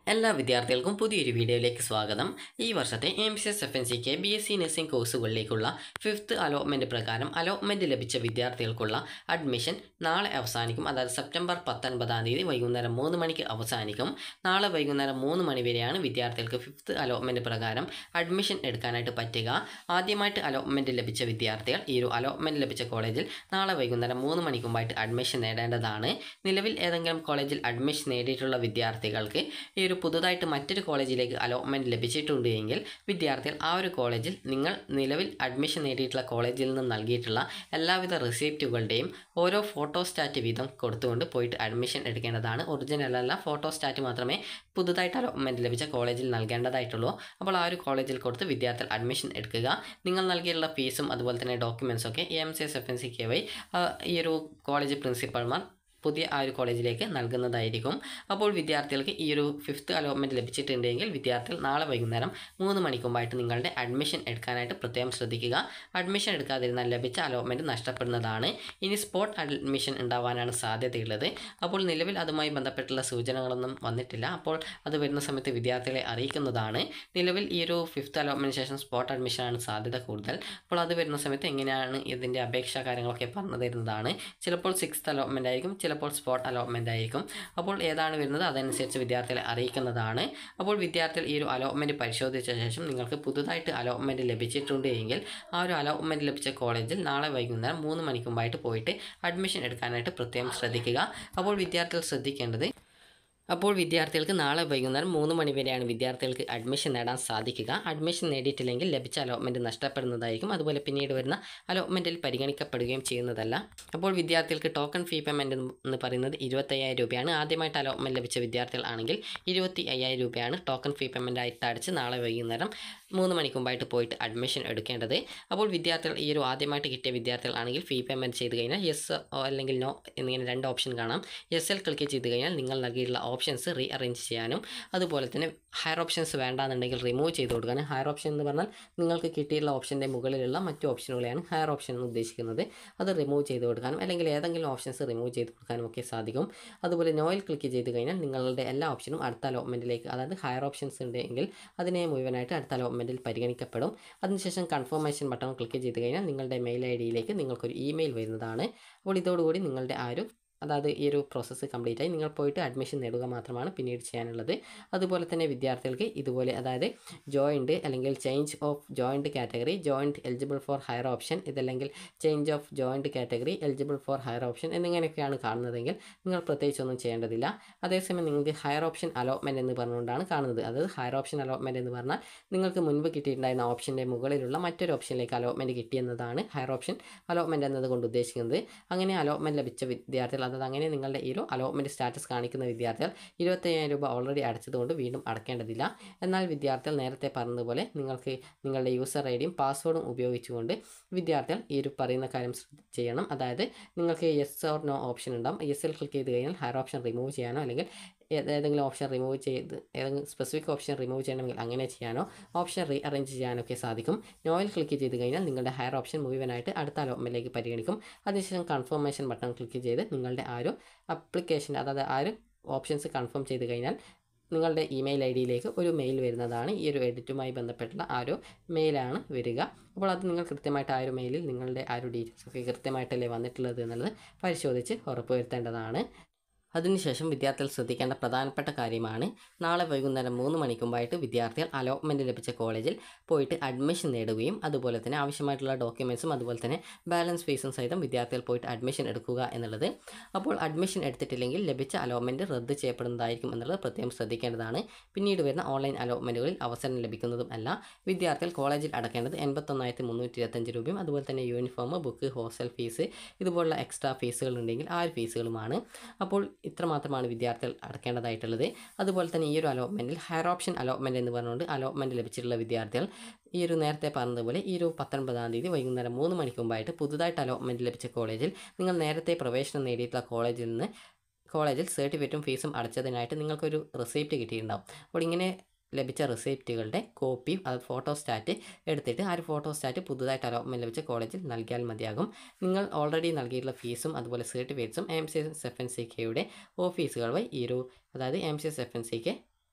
എല്ലാ വിദ്യാർത്ഥികൾക്കും പുതിയൊരു വീഡിയോയിലേക്ക് സ്വാഗതം ഈ വർഷത്തെ M C S F N സിക്ക് ബി എസ് സി നഴ്സിംഗ് കോഴ്സുകളിലേക്കുള്ള ഫിഫ്ത്ത് അലോട്ട്മെൻറ്റ് പ്രകാരം അലോട്ട്മെൻറ്റ് ലഭിച്ച വിദ്യാർത്ഥികൾക്കുള്ള അഡ്മിഷൻ നാളെ അവസാനിക്കും അതായത് സെപ്റ്റംബർ പത്തൊൻപതാം തീയതി വൈകുന്നേരം മൂന്ന് മണിക്ക് അവസാനിക്കും നാളെ വൈകുന്നേരം മൂന്ന് മണി വരെയാണ് വിദ്യാർത്ഥികൾക്ക് ഫിഫ്ത്ത് അലോട്ട്മെൻറ്റ് പ്രകാരം അഡ്മിഷൻ എടുക്കാനായിട്ട് പറ്റുക ആദ്യമായിട്ട് അലോട്ട്മെൻറ്റ് ലഭിച്ച വിദ്യാർത്ഥികൾ ഈ ഒരു അലോട്ട്മെൻറ്റ് ലഭിച്ച കോളേജിൽ നാളെ വൈകുന്നേരം മൂന്ന് മണിക്കുമ്പായിട്ട് അഡ്മിഷൻ നേടേണ്ടതാണ് നിലവിൽ ഏതെങ്കിലും കോളേജിൽ അഡ്മിഷൻ നേടിയിട്ടുള്ള വിദ്യാർത്ഥികൾക്ക് ഈ ഒരു പുതുതായിട്ട് മറ്റൊരു കോളേജിലേക്ക് അലോട്ട്മെൻറ്റ് ലഭിച്ചിട്ടുണ്ട് എങ്കിൽ വിദ്യാർത്ഥികൾ ആ ഒരു കോളേജിൽ നിങ്ങൾ നിലവിൽ അഡ്മിഷൻ നേടിയിട്ടുള്ള കോളേജിൽ നിന്ന് നൽകിയിട്ടുള്ള എല്ലാവിധ റിസീപ്റ്റുകളുടെയും ഓരോ ഫോട്ടോസ്റ്റാറ്റ് വീതം കൊടുത്തുകൊണ്ട് പോയിട്ട് അഡ്മിഷൻ എടുക്കേണ്ടതാണ് ഒറിജിനൽ അല്ല ഫോട്ടോസ്റ്റാറ്റ് മാത്രമേ പുതുതായിട്ട് അലോട്ട്മെൻറ്റ് ലഭിച്ച കോളേജിൽ നൽകേണ്ടതായിട്ടുള്ളൂ അപ്പോൾ ആ ഒരു കോളേജിൽ കൊടുത്ത് വിദ്യാർത്ഥികൾ അഡ്മിഷൻ എടുക്കുക നിങ്ങൾ നൽകിയിട്ടുള്ള ഫീസും അതുപോലെ തന്നെ ഡോക്യുമെൻറ്റ്സ് ഒക്കെ M C S F N C K വൈ ഈ ഒരു കോളേജ് പ്രിൻസിപ്പൾമാർ പുതിയ ആ ഒരു കോളേജിലേക്ക് നൽകുന്നതായിരിക്കും അപ്പോൾ വിദ്യാർത്ഥികൾക്ക് ഈ ഒരു ഫിഫ്ത്ത് അലോട്ട്മെൻറ്റ് ലഭിച്ചിട്ടുണ്ടെങ്കിൽ വിദ്യാർത്ഥികൾ നാളെ വൈകുന്നേരം മൂന്ന് മണിക്കുമ്പായിട്ട് നിങ്ങളുടെ അഡ്മിഷൻ എടുക്കാനായിട്ട് പ്രത്യേകം ശ്രദ്ധിക്കുക അഡ്മിഷൻ എടുക്കാതിരുന്നാൽ ലഭിച്ച അലോട്ട്മെൻറ്റ് നഷ്ടപ്പെടുന്നതാണ് ഇനി സ്പോട്ട് അഡ്മിഷൻ ഉണ്ടാവാനാണ് സാധ്യതയുള്ളത് അപ്പോൾ നിലവിൽ അതുമായി ബന്ധപ്പെട്ടുള്ള സൂചനകളൊന്നും വന്നിട്ടില്ല അപ്പോൾ അത് വരുന്ന സമയത്ത് വിദ്യാർത്ഥികളെ അറിയിക്കുന്നതാണ് നിലവിൽ ഈ ഒരു ഫിഫ്ത്ത് അലോട്ട്മെൻറ്റ് ശേഷം സ്പോട്ട് അഡ്മിഷനാണ് സാധ്യത കൂടുതൽ അപ്പോൾ അത് വരുന്ന സമയത്ത് എങ്ങനെയാണ് ഇതിൻ്റെ അപേക്ഷാ കാര്യങ്ങളൊക്കെ പറഞ്ഞു തരുന്നതാണ് ചിലപ്പോൾ സിക്സ്ത് അലോട്ട്മെൻ്റ് ആയിരിക്കും ചിലപ്പോൾ സ്പോട്ട് അലോട്ട്മെൻ്റ് ആയിരിക്കും അപ്പോൾ ഏതാണ് വരുന്നത് അതനുസരിച്ച് വിദ്യാർത്ഥികളെ അറിയിക്കുന്നതാണ് അപ്പോൾ വിദ്യാർത്ഥികൾ ഈ ഒരു അലോട്ട്മെൻറ്റ് പരിശോധിച്ച ശേഷം നിങ്ങൾക്ക് പുതുതായിട്ട് അലോട്ട്മെൻറ്റ് ലഭിച്ചിട്ടുണ്ട് എങ്കിൽ ആ ഒരു അലോട്ട്മെൻറ്റ് ലഭിച്ച കോളേജിൽ നാളെ വൈകുന്നേരം മൂന്ന് മണിക്കുമ്പായിട്ട് പോയിട്ട് അഡ്മിഷൻ എടുക്കാനായിട്ട് പ്രത്യേകം ശ്രദ്ധിക്കുക അപ്പോൾ വിദ്യാർത്ഥികൾ ശ്രദ്ധിക്കേണ്ടത് അപ്പോൾ വിദ്യാർത്ഥികൾക്ക് നാളെ വൈകുന്നേരം മൂന്ന് മണി വരെയാണ് വിദ്യാർത്ഥികൾക്ക് അഡ്മിഷൻ നേടാൻ സാധിക്കുക അഡ്മിഷൻ നേടിയിട്ടില്ലെങ്കിൽ ലഭിച്ച അലോട്ട്മെൻറ്റ് നഷ്ടപ്പെടുന്നതായിരിക്കും അതുപോലെ പിന്നീട് വരുന്ന അലോട്ട്മെൻറ്റിൽ പരിഗണിക്കപ്പെടുകയും ചെയ്യുന്നതല്ല അപ്പോൾ വിദ്യാർത്ഥികൾക്ക് ടോക്കൺ ഫീ പേയ്മെൻറ്റ് എന്ന് പറയുന്നത് ഇരുപത്തയ്യായിരം രൂപയാണ് ആദ്യമായിട്ട് അലോട്ട്മെൻറ്റ് ലഭിച്ച വിദ്യാർത്ഥികളാണെങ്കിൽ ഇരുപത്തി അയ്യായിരം രൂപയാണ് ടോക്കൺ ഫീ പേയ്മെൻ്റ് ആയിട്ട് അടച്ച് നാളെ വൈകുന്നേരം മൂന്ന് മണിക്കുമ്പായിട്ട് പോയിട്ട് അഡ്മിഷൻ എടുക്കേണ്ടത് അപ്പോൾ വിദ്യാർത്ഥികൾ ഈ ഒരു ആദ്യമായിട്ട് കിട്ടിയ വിദ്യാർത്ഥികളാണെങ്കിൽ ഫീ പേയ്മെൻറ്റ് ചെയ്ത് കഴിഞ്ഞാൽ യെസ് അല്ലെങ്കിൽ നോ എന്നിങ്ങനെ രണ്ട് ഓപ്ഷൻ കാണാം എസ് എൽ ക്ലിക്ക് ചെയ്ത് കഴിഞ്ഞാൽ നിങ്ങൾ നൽകിയിട്ടുള്ള ഓപ്ഷൻസ് റീ അറേഞ്ച് ചെയ്യാനും അതുപോലെ തന്നെ ഹയർ ഓപ്ഷൻസ് വേണ്ടാന്നുണ്ടെങ്കിൽ റിമൂവ് ചെയ്ത് കൊടുക്കാനും ഹയർ ഓപ്ഷൻ എന്ന് പറഞ്ഞാൽ നിങ്ങൾക്ക് കിട്ടിയിട്ടുള്ള ഓപ്ഷൻ്റെ മുകളിലുള്ള മറ്റു ഓപ്ഷനുകളെയാണ് ഹയർ ഓപ്ഷൻ എന്ന് ഉദ്ദേശിക്കുന്നത് അത് റിമൂവ് ചെയ്ത് കൊടുക്കാനും അല്ലെങ്കിൽ ഏതെങ്കിലും ഓപ്ഷൻസ് റിമൂവ് ചെയ്ത് കൊടുക്കാനും ഒക്കെ സാധിക്കും അതുപോലെ നോയിൽ ക്ലിക്ക് ചെയ്ത് കഴിഞ്ഞാൽ നിങ്ങളുടെ എല്ലാ ഓപ്ഷനും അടുത്ത അലോട്ട്മെൻറ്റിലേക്ക് അതായത് ഹയർ ഓപ്ഷൻസ് ഉണ്ടെങ്കിൽ അതിനെ മുഴുവനായിട്ട് അടുത്ത അലോട്ട്മെൻറ്റിൽ പരിഗണിക്കപ്പെടും അതിനുശേഷം കൺഫർമേഷൻ ബട്ടൺ ക്ലിക്ക് ചെയ്ത് കഴിഞ്ഞാൽ നിങ്ങളുടെ മെയിൽ ഐ ഡിയിലേക്ക് നിങ്ങൾക്കൊരു ഇമെയിൽ വരുന്നതാണ് അപ്പോൾ ഇതോടുകൂടി നിങ്ങളുടെ ആ ഒരു അതായത് ഈ ഒരു പ്രോസസ്സ് കംപ്ലീറ്റ് ആയി നിങ്ങൾ പോയിട്ട് അഡ്മിഷൻ നേടുക മാത്രമാണ് പിന്നീട് ചെയ്യാനുള്ളത് അതുപോലെ തന്നെ വിദ്യാർത്ഥികൾക്ക് ഇതുപോലെ അതായത് ജോയിൻറ്റ് അല്ലെങ്കിൽ change of joint category joint eligible for higher option ഇതല്ലെങ്കിൽ change of joint category eligible for higher option എന്നിങ്ങനെയൊക്കെയാണ് കാണുന്നതെങ്കിൽ നിങ്ങൾ പ്രത്യേകിച്ചൊന്നും ചെയ്യേണ്ടതില്ല അതേസമയം നിങ്ങൾക്ക് ഹയർ ഓപ്ഷൻ അലോട്ട്മെൻറ്റ് എന്ന് പറഞ്ഞുകൊണ്ടാണ് കാണുന്നത് അതായത് ഹയർ ഓപ്ഷൻ അലോട്ട്മെൻറ്റ് എന്ന് പറഞ്ഞാൽ നിങ്ങൾക്ക് മുൻപ് കിട്ടിയിട്ടുണ്ടായിരുന്ന ഓപ്ഷൻ്റെ മുകളിലുള്ള മറ്റൊരു ഓപ്ഷനിലേക്ക് അലോട്ട്മെൻറ്റ് കിട്ടിയെന്നതാണ് ഹയർ ഓപ്ഷൻ അലോട്ട്മെൻറ്റ് എന്നതുകൊണ്ട് ഉദ്ദേശിക്കുന്നത് അങ്ങനെ അലോട്ട്മെൻറ്റ് ലഭിച്ച വിദ്യാർത്ഥികൾ അതായത് അങ്ങനെ നിങ്ങളുടെ ഈ ഒരു അലോട്ട്മെൻറ്റ് സ്റ്റാറ്റസ് കാണിക്കുന്ന വിദ്യാർത്ഥികൾ ഇരുപത്തയ്യായിരം രൂപ ഓൾറെഡി അടച്ചതുകൊണ്ട് വീണ്ടും അടക്കേണ്ടതില്ല എന്നാൽ വിദ്യാർത്ഥികൾ നേരത്തെ പറഞ്ഞതുപോലെ നിങ്ങൾക്ക് നിങ്ങളുടെ യൂസർ ഐ ഡിയും പാസ്വേഡും ഉപയോഗിച്ചുകൊണ്ട് വിദ്യാർത്ഥികൾ ഈ ഒരു പറയുന്ന കാര്യം ചെയ്യണം അതായത് നിങ്ങൾക്ക് യെസ് ഓർ നോ ഓപ്ഷൻ ഉണ്ടാകും എസ് എൽ ക്ലിക്ക് ചെയ്ത് കഴിഞ്ഞാൽ ഹയർ ഓപ്ഷൻ റിമൂവ് ചെയ്യാനോ അല്ലെങ്കിൽ ഏതെങ്കിലും ഓപ്ഷൻ റിമൂവ് ചെയ്ത് ഏതെങ്കിലും സ്പെസിഫിക് ഓപ്ഷൻ റിമൂവ് ചെയ്യണമെങ്കിൽ അങ്ങനെ ചെയ്യാനോ ഓപ്ഷൻ റീ അറേഞ്ച് ചെയ്യാനോ ഒക്കെ സാധിക്കും നോയിൽ ക്ലിക്ക് ചെയ്ത് കഴിഞ്ഞാൽ നിങ്ങളുടെ ഹയർ ഓപ്ഷൻ മുഴുവനായിട്ട് അടുത്ത അലോട്ട്മെൻറ്റിലേക്ക് പരിഗണിക്കും അതിനുശേഷം കൺഫർമേഷൻ ബട്ടൺ ക്ലിക്ക് ചെയ്ത് നിങ്ങളുടെ ആ ഒരു അപ്ലിക്കേഷൻ അതായത് ആ ഒരു ഓപ്ഷൻസ് കൺഫേം ചെയ്ത് കഴിഞ്ഞാൽ നിങ്ങളുടെ ഇമെയിൽ ഐ ഡിയിലേക്ക് ഒരു മെയിൽ വരുന്നതാണ് ഈ ഒരു എഡിറ്റുമായി ബന്ധപ്പെട്ടുള്ള ആ ഒരു മെയിലാണ് വരിക അപ്പോൾ അത് നിങ്ങൾ കൃത്യമായിട്ട് ആ ഒരു മെയിലിൽ നിങ്ങളുടെ ആ ഒരു ഡീറ്റെയിൽസ് ഒക്കെ കൃത്യമായിട്ടല്ലേ വന്നിട്ടുള്ളത് എന്നുള്ളത് പരിശോധിച്ച് ഉറപ്പുവരുത്തേണ്ടതാണ് അതിനുശേഷം വിദ്യാർത്ഥികൾ ശ്രദ്ധിക്കേണ്ട പ്രധാനപ്പെട്ട കാര്യമാണ് നാളെ വൈകുന്നേരം മൂന്ന് മണിക്കുമ്പായിട്ട് വിദ്യാർത്ഥികൾ അലോട്ട്മെൻറ്റ് ലഭിച്ച കോളേജിൽ പോയിട്ട് അഡ്മിഷൻ നേടുകയും അതുപോലെ തന്നെ ആവശ്യമായിട്ടുള്ള ഡോക്യുമെൻറ്റ്സും അതുപോലെ തന്നെ ബാലൻസ് ഫീസും സഹിതം വിദ്യാർത്ഥികൾ പോയിട്ട് അഡ്മിഷൻ എടുക്കുക എന്നുള്ളത് അപ്പോൾ അഡ്മിഷൻ എടുത്തിട്ടില്ലെങ്കിൽ ലഭിച്ച അലോട്ട്മെൻറ്റ് റദ്ദ് ചെയ്യപ്പെടുന്നതായിരിക്കും എന്നുള്ളത് പ്രത്യേകം ശ്രദ്ധിക്കേണ്ടതാണ് പിന്നീട് വരുന്ന ഓൺലൈൻ അലോട്ട്മെൻറ്റുകളിൽ അവസരം ലഭിക്കുന്നതും അല്ല വിദ്യാർത്ഥികൾ കോളേജിൽ അടക്കേണ്ടത് എൺപത്തൊന്നായിരത്തി മുന്നൂറ്റി ഇരുപത്തഞ്ച് രൂപയും അതുപോലെ തന്നെ യൂണിഫോം ബുക്ക് ഹോസ്റ്റൽ ഫീസ് ഇതുപോലുള്ള എക്സ്ട്രാ ഫീസുകൾ ഉണ്ടെങ്കിൽ ആ ഒരു ഫീസുകളുമാണ് അപ്പോൾ ഇത്ര മാത്രമാണ് വിദ്യാർത്ഥികൾ അടക്കേണ്ടതായിട്ടുള്ളത് അതുപോലെ തന്നെ ഈ ഒരു അലോട്ട്മെൻറ്റിൽ ഹയർ ഓപ്ഷൻ അലോട്ട്മെൻറ്റ് എന്ന് പറഞ്ഞുകൊണ്ട് അലോട്ട്മെൻറ്റ് ലഭിച്ചിട്ടുള്ള വിദ്യാർത്ഥികൾ ഈ ഒരു നേരത്തെ പറഞ്ഞതുപോലെ ഈ ഒരു പത്തൊൻപതാം തീയതി വൈകുന്നേരം മൂന്ന് മണിക്ക് മുമ്പായിട്ട് പുതുതായിട്ട് അലോട്ട്മെൻറ്റ് ലഭിച്ച കോളേജിൽ നിങ്ങൾ നേരത്തെ പ്രവേശനം നേടിയിട്ടുള്ള കോളേജിൽ നിന്ന് കോളേജിൽ സർട്ടിഫിക്കറ്റും ഫീസും അടച്ചതിനായിട്ട് നിങ്ങൾക്കൊരു റെസിപ്റ്റ് കിട്ടിയിട്ടുണ്ടാവും അപ്പോൾ ഇങ്ങനെ ലഭിച്ച റിസീപ്റ്റുകളുടെ കോപ്പിയും അത് ഫോട്ടോസ്റ്റാറ്റ് എടുത്തിട്ട് ആ ഒരു ഫോട്ടോസ്റ്റാറ്റ് പുതുതായിട്ട് അലോട്ട്മെൻറ്റ് ലഭിച്ച കോളേജിൽ നൽകിയാൽ മതിയാകും നിങ്ങൾ ഓൾറെഡി നൽകിയിട്ടുള്ള ഫീസും അതുപോലെ സർട്ടിഫിക്കറ്റ്സും M C S F N C കെയുടെ ഓഫീസുകൾ വഴി ഈ ഒരു അതായത് M C S F N C K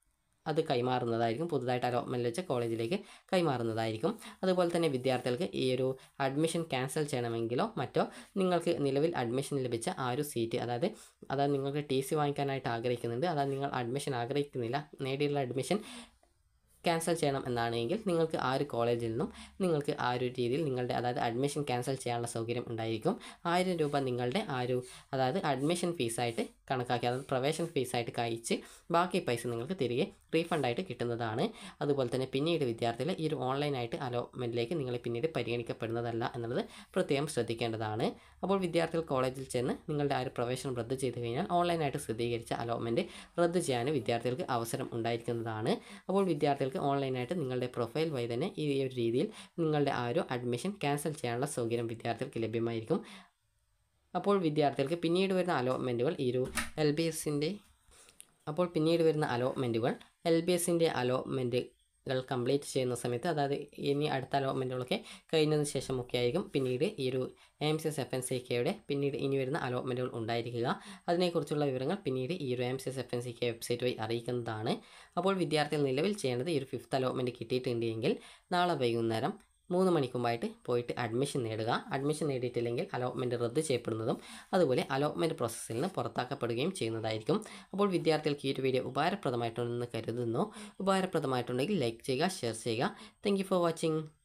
അത് കൈമാറുന്നതായിരിക്കും പുതുതായിട്ട് അലോട്ട്മെൻറ്റ് വെച്ച കോളേജിലേക്ക് കൈമാറുന്നതായിരിക്കും അതുപോലെ തന്നെ വിദ്യാർത്ഥികൾക്ക് ഈ ഒരു അഡ്മിഷൻ ക്യാൻസൽ ചെയ്യണമെങ്കിലോ മറ്റോ നിങ്ങൾക്ക് നിലവിൽ അഡ്മിഷൻ ലഭിച്ച ആ ഒരു സീറ്റ് അതായത് അതായത് നിങ്ങൾക്ക് ടി സി വാങ്ങിക്കാനായിട്ട് ആഗ്രഹിക്കുന്നുണ്ട് അതായത് നിങ്ങൾ അഡ്മിഷൻ ആഗ്രഹിക്കുന്നില്ല നേടിയുള്ള അഡ്മിഷൻ ക്യാൻസൽ ചെയ്യണം എന്നാണെങ്കിൽ നിങ്ങൾക്ക് ആ ഒരു കോളേജിൽ നിന്നും നിങ്ങൾക്ക് ആ ഒരു രീതിയിൽ നിങ്ങളുടെ അതായത് അഡ്മിഷൻ ക്യാൻസൽ ചെയ്യാനുള്ള സൗകര്യം ഉണ്ടായിരിക്കും ആയിരം രൂപ നിങ്ങളുടെ ആ ഒരു അതായത് അഡ്മിഷൻ ഫീസായിട്ട് കണക്കാക്കി അതായത് പ്രവേശന ഫീസായിട്ട് കഴിച്ച് ബാക്കി പൈസ നിങ്ങൾക്ക് തിരികെ റീഫണ്ടായിട്ട് കിട്ടുന്നതാണ് അതുപോലെ തന്നെ പിന്നീട് വിദ്യാർത്ഥികൾ ഈ ഒരു ഓൺലൈനായിട്ട് അലോട്ട്മെൻറ്റിലേക്ക് നിങ്ങൾ പിന്നീട് പരിഗണിക്കപ്പെടുന്നതല്ല എന്നുള്ളത് പ്രത്യേകം ശ്രദ്ധിക്കേണ്ടതാണ് അപ്പോൾ വിദ്യാർത്ഥികൾ കോളേജിൽ ചെന്ന് നിങ്ങളുടെ ആ ഒരു പ്രവേശനം റദ്ദ് ചെയ്ത് കഴിഞ്ഞാൽ ഓൺലൈനായിട്ട് സ്ഥിരീകരിച്ച അലോട്ട്മെൻറ്റ് റദ്ദ് ചെയ്യാൻ വിദ്യാർത്ഥികൾക്ക് അവസരം ഉണ്ടായിരിക്കുന്നതാണ് അപ്പോൾ വിദ്യാർത്ഥികൾക്ക് ഓൺലൈനായിട്ട് നിങ്ങളുടെ പ്രൊഫൈൽ വഴി തന്നെ ഈ ഒരു രീതിയിൽ നിങ്ങളുടെ ആ ഒരു അഡ്മിഷൻ ക്യാൻസൽ ചെയ്യാനുള്ള സൗകര്യം വിദ്യാർത്ഥികൾക്ക് ലഭ്യമായിരിക്കും അപ്പോൾ വിദ്യാർത്ഥികൾക്ക് പിന്നീട് വരുന്ന അലോട്ട്മെൻറ്റുകൾ ഈ ഒരു എൽ ബി എസിൻ്റെ അപ്പോൾ പിന്നീട് വരുന്ന അലോട്ട്മെൻറ്റുകൾ എൽ ബി എസിൻ്റെ അലോട്ട്മെൻറ്റുകൾ കംപ്ലീറ്റ് ചെയ്യുന്ന സമയത്ത് അതായത് ഇനി അടുത്ത അലോട്ട്മെൻറ്റുകളൊക്കെ കഴിഞ്ഞതിന് ശേഷമൊക്കെ ആയിരിക്കും പിന്നീട് ഈ ഒരു M C S F N C കെയുടെ പിന്നീട് ഇനി വരുന്ന അലോട്ട്മെൻറ്റുകൾ ഉണ്ടായിരിക്കുക അതിനെക്കുറിച്ചുള്ള വിവരങ്ങൾ പിന്നീട് ഈ ഒരു M C S F N C K website വഴി അറിയിക്കുന്നതാണ് അപ്പോൾ വിദ്യാർത്ഥികൾ നിലവിൽ ചെയ്യേണ്ടത് ഈ ഒരു ഫിഫ്ത്ത് അലോട്ട്മെൻറ്റ് കിട്ടിയിട്ടുണ്ടെങ്കിൽ നാളെ വൈകുന്നേരം മൂന്ന് മണിക്കുമ്പായിട്ട് പോയിട്ട് അഡ്മിഷൻ നേടുക അഡ്മിഷൻ നേടിയിട്ടില്ലെങ്കിൽ അലോട്ട്മെൻറ്റ് റദ്ദ് ചെയ്യപ്പെടുന്നതും അതുപോലെ അലോട്ട്മെൻറ്റ് പ്രോസസ്സിൽ നിന്ന് പുറത്താക്കപ്പെടുകയും ചെയ്യുന്നതായിരിക്കും അപ്പോൾ വിദ്യാർത്ഥികൾക്ക് ഈ ഒരു വീഡിയോ ഉപകാരപ്രദമായിട്ടുണ്ടെന്ന് കരുതുന്നു ഉപകാരപ്രദമായിട്ടുണ്ടെങ്കിൽ ലൈക്ക് ചെയ്യുക ഷെയർ ചെയ്യുക താങ്ക് ഫോർ വാച്ചിങ്